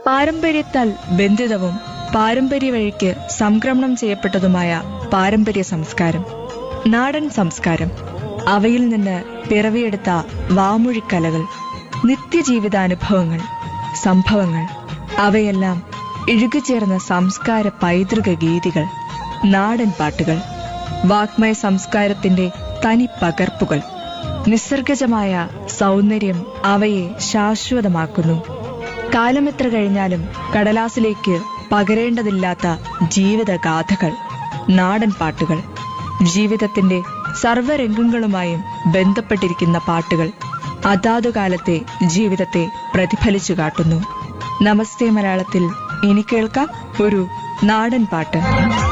പാരമ്പര്യത്താൽ ബന്ധിതവും പാരമ്പര്യ വഴിക്ക് സംക്രമണം ചെയ്യപ്പെട്ടതുമായ പാരമ്പര്യ സംസ്കാരം നാടൻ സംസ്കാരം അവയിൽ നിന്ന് പിറവിയെടുത്ത വാമൊഴിക്കലകൾ നിത്യജീവിതാനുഭവങ്ങൾ സംഭവങ്ങൾ അവയെല്ലാം ഇഴുകിച്ചേർന്ന സംസ്കാര പൈതൃക ഗീതികൾ നാടൻ പാട്ടുകൾ വാഗ്മയ സംസ്കാരത്തിന്റെ തനി പകർപ്പുകൾ നിസ്സർഗജമായ സൗന്ദര്യം അവയെ ശാശ്വതമാക്കുന്നു കാലമെത്ര കഴിഞ്ഞാലും കടലാസിലേക്ക് പകരേണ്ടതില്ലാത്ത ജീവിതഗാഥകൾ നാടൻ പാട്ടുകൾ ജീവിതത്തിന്റെ സർവ്വരംഗങ്ങളുമായും ബന്ധപ്പെട്ടിരിക്കുന്ന പാട്ടുകൾ അതാതു കാലത്തെ ജീവിതത്തെ പ്രതിഫലിച്ചു കാട്ടുന്നു നമസ്തേ മലയാളത്തിൽ ഇനി കേൾക്കാം ഒരു നാടൻ പാട്ട്